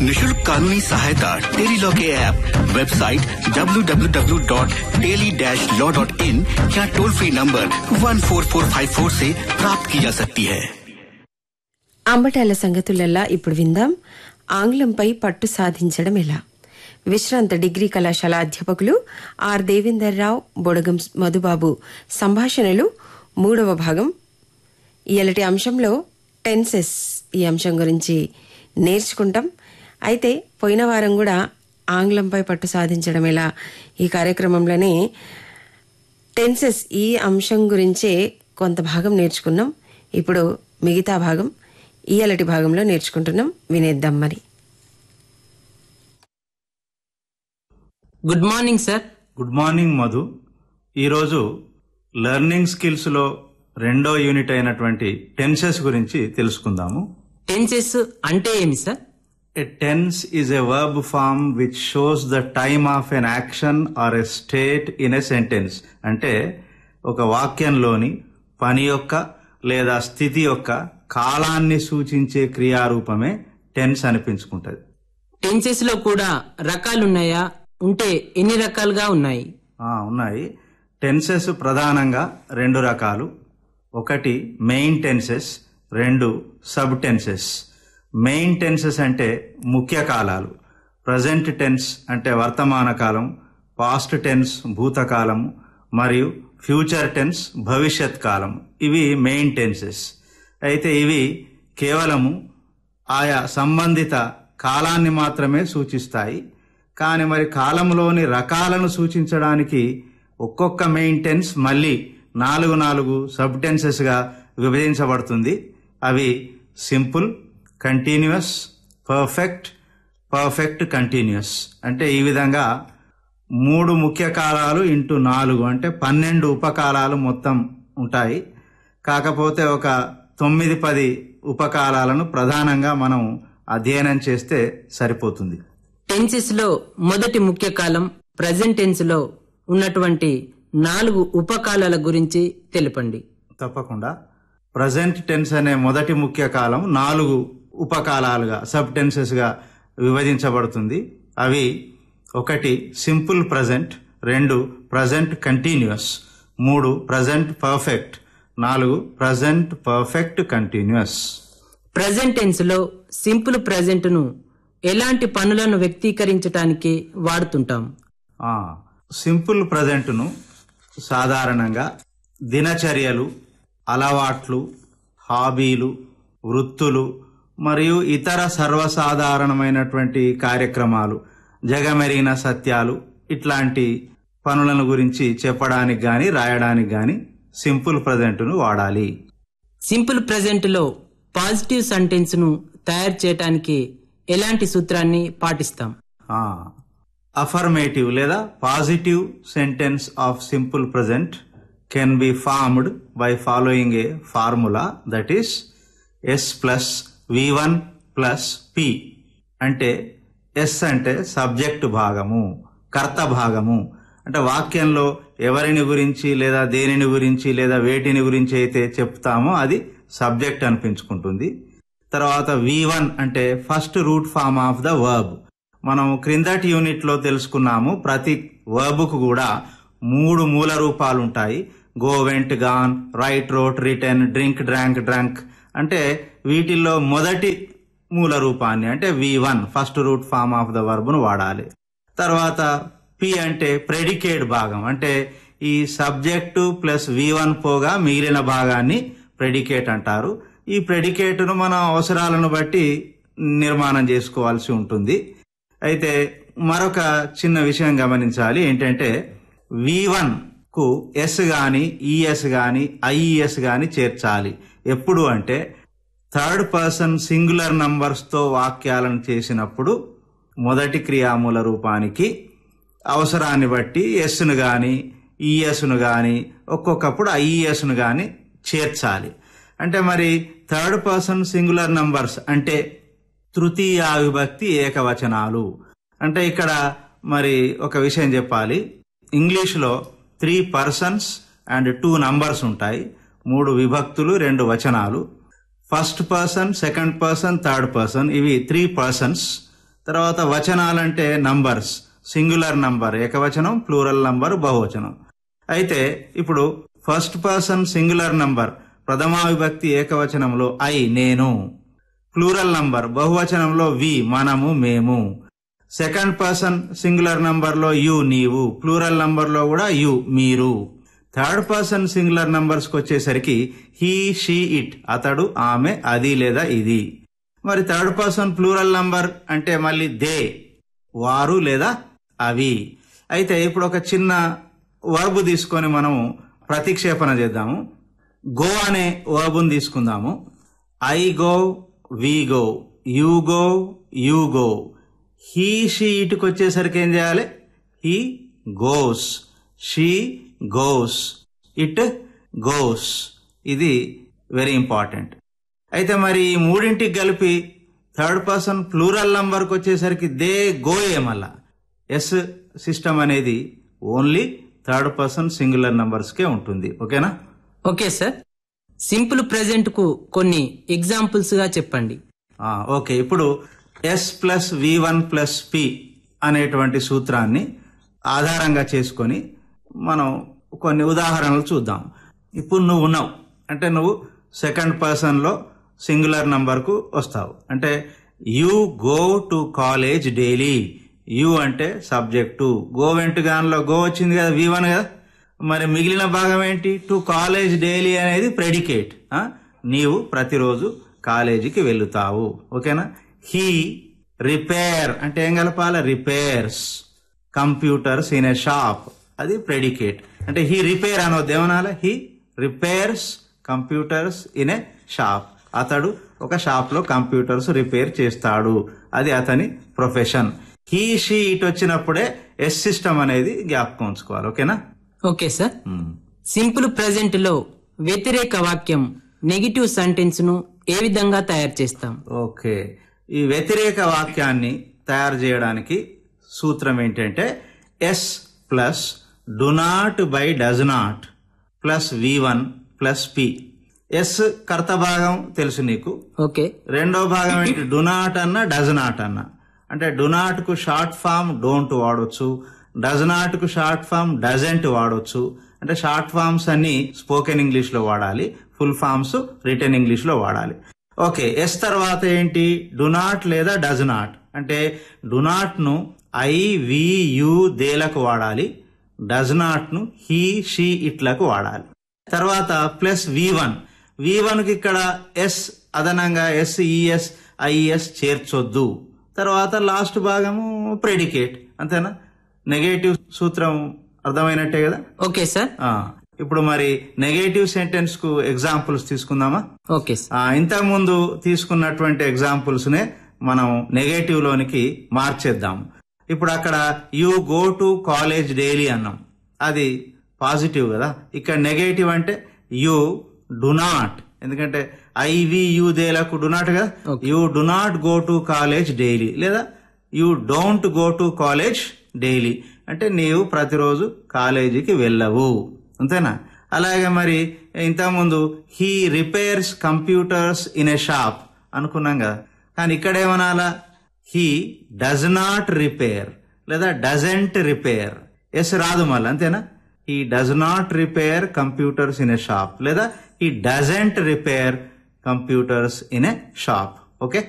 निशुल्क कानूनी सहायता टेली लॉ के ऐप वेबसाइट www.teli-law.in या टोल फ्री नंबर 14454 से प्राप्त की जा सकती है అంబటాల సంగతులల్లా ఇప్పుడు విందాం ఆంగ్లంపై పట్టు సాధించడం ఎలా విశ్రాంత డిగ్రీ కళాశాల అధ్యాపకులు ఆర్ దేవేందర్ రావు బొడగం మధుబాబు సంభాషణలు మూడవ భాగం ఇయలటి అంశంలో టెన్సెస్ ఈ అంశం గురించి నేర్చుకుంటాం అయితే పోయిన వారం కూడా ఆంగ్లంపై పట్టు సాధించడం ఎలా ఈ కార్యక్రమంలోనే టెన్సెస్ ఈ అంశం గురించే కొంత భాగం నేర్చుకున్నాం ఇప్పుడు మిగతా భాగం ఇయలటి భాగంలో నేర్చుకుంటున్నాం వినేద్దాం మరి good morning sir good morning Madhu ఈరోజు లెర్నింగ్ స్కిల్స్లో రెండో యూనిట్ అయినటువంటి టెన్సెస్ గురించి తెలుసుకుందాము టెన్సెస్ అంటే ఏమి sir a tense is a verb form which shows the time of an action or a state in a sentence అంటే ఒక వాక్యంలోని పని యొక్క లేదా స్థితి యొక్క కాలాన్ని సూచించే క్రియారూపమే టెన్స్ అనిపించుకుంటది టెన్సెస్ లో కూడా రకాలున్నాయా ఉంటే ఎన్ని రకాలుగా ఉన్నాయి ఆ, ఉన్నాయి టెన్సెస్ ప్రధానంగా రెండు రకాలు ఒకటి మెయిన్ టెన్సెస్ రెండు సబ్ టెన్సెస్ మెయిన్ టెన్సెస్ అంటే ముఖ్య కాలాలు ప్రజెంట్ టెన్స్ అంటే వర్తమాన కాలం పాస్ట్ టెన్స్ భూతకాలం మరియు ఫ్యూచర్ టెన్స్ భవిష్యత్ కాలం ఇవి మెయిన్ టెన్సెస్ అయితే ఇవి కేవలము ఆయా సంబంధిత కాలాన్ని మాత్రమే సూచిస్తాయి కానీ మరి కాలంలోని రకాలను సూచించడానికి ఒక్కొక్క మెయిన్ టెన్స్ మళ్ళీ నాలుగు నాలుగు సబ్ టెన్సెస్గా విభజించబడుతుంది అవి simple continuous perfect perfect continuous అంటే ఈ విధంగా మూడు ముఖ్య కాలాలు ఇంటూ నాలుగు అంటే పన్నెండు ఉపకాలాలు మొత్తం ఉంటాయి కాకపోతే ఒక తొమ్మిది పది ఉపకాలాలను ప్రధానంగా మనం అధ్యయనం చేస్తే సరిపోతుంది టెన్సెస్ లో మొదటి ముఖ్య కాలం ప్రజెంట్ టెన్స్ లో ఉన్నటువంటి నాలుగు ఉపకాలాల గురించి తెలుపండి తప్పకుండా ప్రజెంట్ టెన్స్ అనే మొదటి ముఖ్య కాలం నాలుగు ఉపకాలాలుగా సబ్ టెన్సెస్ గా విభజించబడుతుంది అవి ఒకటి సింపుల్ ప్రజెంట్ రెండు ప్రజెంట్ కంటిన్యూస్ మూడు ప్రజెంట్ పర్ఫెక్ట్ నాలుగు present perfect continuous present tense లో సింపుల్ ప్రజెంట్ ను ఎలాంటి పనులను వ్యక్తీకరించడానికి వాడుతుంటాం ఆ, సింపుల్ ప్రజెంట్ను సాధారణంగా దినచర్యలు అలవాట్లు హాబీలు వృత్తులు మరియు ఇతర సర్వసాధారణమైనటువంటి కార్యక్రమాలు జగమెరిగిన సత్యాలు ఇట్లాంటి పనులను గురించి చెప్పడానికి గాని రాయడానికి గాని సింపుల్ ప్రజెంట్ను వాడాలి సింపుల్ ప్రజెంట్ లో పాజిటివ్ సెంటెన్స్ ను తయారు చేయడానికి ఎలాంటి సూత్రాన్ని పాటిస్తాం అఫర్మేటివ్ లేదా positive sentence of simple present can be formed by following a formula that is S plus V one plus P అంటే ఎస్ అంటే సబ్జెక్ట్ భాగము కర్త భాగము అంటే వాక్యంలో ఎవరిని గురించి లేదా దేనిని గురించి లేదా వేటిని గురించి అయితే చెప్తామో అది సబ్జెక్ట్ అనిపించుకుంటుంది తర్వాత వి వన్ అంటే first root form of the verb మనం క్రిందటి యూనిట్ లో తెలుసుకున్నాము ప్రతి వర్బ్ కు కూడా మూడు మూల రూపాలు ఉంటాయి go went gone write wrote written drink drank drunk అంటే వీటిల్లో మొదటి మూల రూపాన్ని అంటే V one first root form of the verb ను వాడాలి తర్వాత పి అంటే ప్రెడికేట్ భాగం అంటే ఈ సబ్జెక్టు ప్లస్ వి వన్ పోగా మిగిలిన భాగాన్ని ప్రెడికేట్ అంటారు ఈ ప్రెడికేట్ను మన అవసరాలను బట్టి నిర్మాణం చేసుకోవాల్సి ఉంటుంది అయితే మరొక చిన్న విషయం గమనించాలి ఏంటంటే వి వన్ కు ఎస్ గాని ఈఎస్ గాని ఐఈఎస్ గాని చేర్చాలి ఎప్పుడు అంటే థర్డ్ పర్సన్ సింగులర్ నంబర్స్ తో వాక్యాలను చేసినప్పుడు మొదటి క్రియామూల రూపానికి అవసరాన్ని బట్టి ఎస్ను గాని ఈఎస్ను గాని ఒక్కొక్కప్పుడు ఐఈఎస్ను గాని చేర్చాలి అంటే మరి థర్డ్ పర్సన్ సింగులర్ నంబర్స్ అంటే తృతీయ విభక్తి ఏకవచనాలు అంటే ఇక్కడ మరి ఒక విషయం చెప్పాలి ఇంగ్లీష్లో three persons and two numbers ఉంటాయి మూడు విభక్తులు రెండు వచనాలు first person second person third person ఇవి త్రీ పర్సన్స్ తర్వాత వచనాలంటే నంబర్స్ సింగులర్ నంబర్ ఏకవచనం ప్లూరల్ నంబర్ బహువచనం అయితే ఇప్పుడు ఫస్ట్ పర్సన్ సింగులర్ నంబర్ ప్రథమా విభక్తి ఏకవచనంలో ఐ నేను ప్లూరల్ నంబర్ బహువచనంలో వి మనము మేము సెకండ్ పర్సన్ సింగులర్ నంబర్ లో యు నీవు ప్లూరల్ నంబర్ లో కూడా యు మీరు థర్డ్ పర్సన్ సింగులర్ నంబర్స్ కి వచ్చేసరికి హీ షీ ఇట్ అతడు ఆమె అది లేదా ఇది మరి థర్డ్ పర్సన్ ప్లూరల్ నంబర్ అంటే మళ్ళీ దే వారు లేదా అవి అయితే ఇప్పుడు ఒక చిన్న వర్బ్ తీసుకొని మనము ప్రతిక్షేపణ చేద్దాము గో అనే వర్బుని తీసుకుందాము I go we go you go you go he she ఇటుకు వచ్చేసరికి ఏం చేయాలి he goes she goes it goes ఇది వెరీ ఇంపార్టెంట్ అయితే మరి ఈ మూడింటికి కలిపి థర్డ్ పర్సన్ ప్లూరల్ నంబర్కి వచ్చేసరికి దే గోయే మళ్ళా ఎస్ సిస్టమ్ అనేది ఓన్లీ థర్డ్ పర్సన్ సింగులర్ నంబర్స్కే ఉంటుంది ఓకేనా ఓకే సార్ సింపుల్ ప్రెజెంట్ కు కొన్ని ఎగ్జాంపుల్స్ గా చెప్పండి ఆ, ఓకే ఇప్పుడు S plus V one plus P అనేటువంటి సూత్రాన్ని ఆధారంగా చేసుకొని మనం కొన్ని ఉదాహరణలు చూద్దాం ఇప్పుడు నువ్వు ఉన్నావు అంటే నువ్వు సెకండ్ పర్సన్లో సింగులర్ నంబర్కు వస్తావు అంటే you go to college daily you అంటే సబ్జెక్టు గో వెంటగాన్లో గో వచ్చింది కదా వి వన్ కదా మరి మిగిలిన భాగం ఏంటి టు కాలేజ్ డైలీ అనేది ప్రెడికేట్ నీవు ప్రతిరోజు కాలేజీకి వెళ్తావు ఓకేనా హీ రిపేర్ అంటే ఏం కలపాలి repairs computers in a shop అది ప్రెడికేట్ అంటే హీ రిపేర్ అనొద్దు ఏమనాలి he repairs computers in a shop అతడు ఒక షాప్ లో కంప్యూటర్స్ రిపేర్ చేస్తాడు అది అతని ప్రొఫెషన్ హీ షీ ఇటు వచ్చినప్పుడే ఎస్ సిస్టమ్ అనేది జ్ఞాపకం ఉంచుకోవాలి ఓకేనా okay sir hmm. Simple present లో వ్యతిరేక వాక్యం నెగిటివ్ సెంటెన్స్ ను ఏ విధంగా తయారు చేస్తాం ఓకే ఈ వ్యతిరేక వాక్యాన్ని తయారు చేయడానికి సూత్రం ఏంటంటే S plus do not by does not plus V one plus P S కర్త భాగం తెలుసు నీకు ఓకే రెండో భాగం ఏంటి డు నాట్ అన్న డజ్ నాట్ అన్న అంటే డు నాట్ కు షార్ట్ ఫామ్ డోంట్ వాడొచ్చు డజ్ నాట్ కు షార్ట్ ఫామ్ డజెంట్ వాడొచ్చు అంటే షార్ట్ ఫామ్స్ అన్ని స్పోకెన్ ఇంగ్లీష్ లో వాడాలి ఫుల్ ఫామ్స్ రిటర్న్ ఇంగ్లీష్ లో వాడాలి ఓకే ఎస్ తర్వాత ఏంటి డు నాట్ లేదా డజ్ నాట్ అంటే డు నాట్ ను ఐ వి యు దేలకు వాడాలి డజ్ నాట్ ను హీ షీ ఇట్లకు వాడాలి తర్వాత plus V one V one కి ఇక్కడ ఎస్ అదనంగా ఎస్ ఈఎస్ ఐఎస్ చేర్చొద్దు తర్వాత లాస్ట్ భాగము ప్రెడికేట్ అంతేనా నెగటివ్ సూత్రం అర్థమైనట్టే కదా ఓకే సార్ ఆ, ఇప్పుడు మరి నెగటివ్ సెంటెన్స్ కు ఎగ్జాంపుల్స్ తీసుకుందామా ఓకే సార్ ఆ, ఇంతకు ముందు తీసుకున్నటువంటి ఎగ్జాంపుల్స్ నే మనం నెగటివ్ లోనికి మార్చేద్దాం ఇప్పుడు అక్కడ you go to college daily అన్నాం అది పాజిటివ్ కదా ఇక్కడ నెగటివ్ అంటే యు డు నాట్ ఎందుకంటే ఐవి యు దేలకు డు నాట్ కదా you do not go to college daily లేదా you don't go to college daily అంటే నీవు ప్రతిరోజు కాలేజీకి వెళ్ళవు అంతేనా అలాగే మరి ఇంతకుముందు he repairs computers in a shop అనుకున్నాం కదా కానీ ఇక్కడ ఏమనాలా హీ డజ్ నాట్ రిపేర్ లేదా డజంట్ రిపేర్ ఎస్ రాదు మళ్ళీ అంతేనా he does not repair computers in a shop లేదా he doesn't repair computers in a shop okay